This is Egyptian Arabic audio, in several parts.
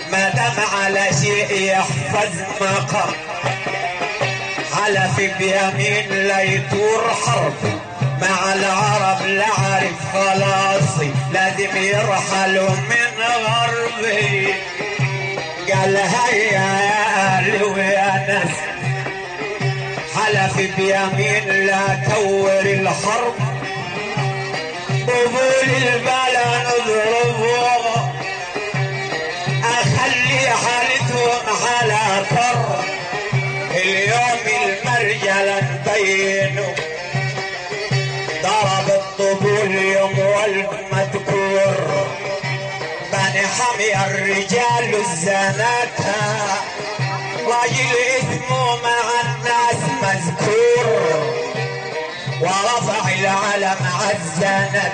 ما دام على شيء يحفظ مقام حلف بيمين لا يدور حرب مع العرب لا عرف خلاصي لازم يرحلوا من غربي قال هيا يا اهلي ويا ناس حلف بيمين لا تور الحرب قبول البلا نضربها اخلي حالتهم على طر اليوم المرجل نبينه ضرب الطبول يوم والمذكور بني حمي الرجال الزناتها راجل اسمه مع الناس مذكور ورفع العلم عزنت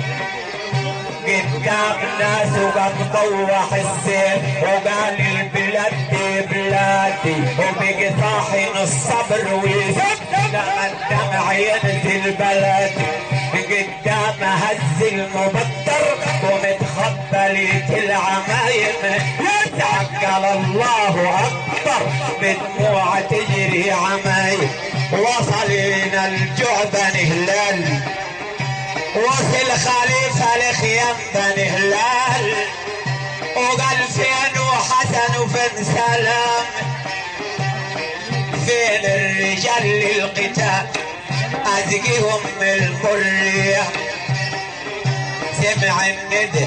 قدام ناس وقد طوح السيف وقال البلاد دي بلادي وبقي طاحن الصبر ويزيد لما الدمع ينزل بلدي قدام هز المبتر ومتخبلت العمايم يتعقل الله اكبر بدموع تجري عمايم وصل لنا الجعبة هلال وصل خليفة لخيام بني هلال وقال فين وحسن وفين سلام فين الرجال للقتال أزقيهم من الحرية سمع الندى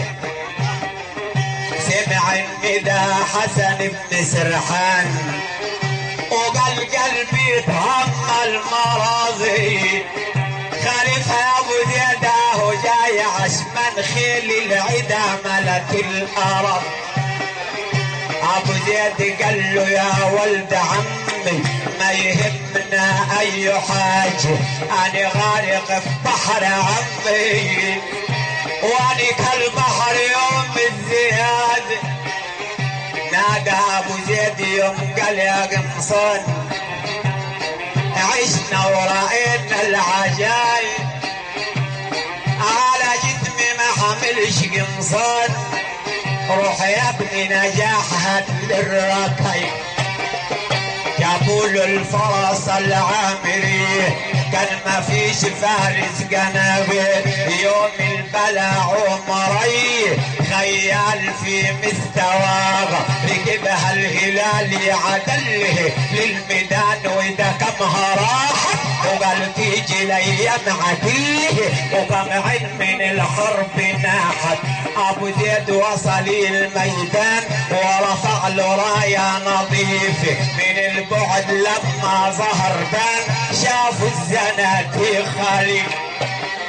سمع الندى حسن بن سرحان وقال قلبي تهمل مرضي خليفة يا ابو زيد اهو جاي عشمان خيل العدا ملك الارض ابو زيد قال له يا ولد عمي ما يهمنا اي حاجة انا غارق في بحر عمي واني كالبحر يوم الزياد نادى ابو زيد يوم قال يا قمصان عشنا ورأينا العجايب على جسمي ما حملش قمصان روح يا ابني نجاح هات للركايب جابوا له الفرس العامري كان ما فيش فارس جنابه يوم البلا عمري خيال في مستواه ركبها الهلال عدله للميدان واذا كمها راحت وقال تيجي الايام عدله وكم عين من الحرب ناحت ابو زيد وصل الميدان ورفع له رايه نظيفه من البعد لما ظهر بان شافوا الزناتي خالي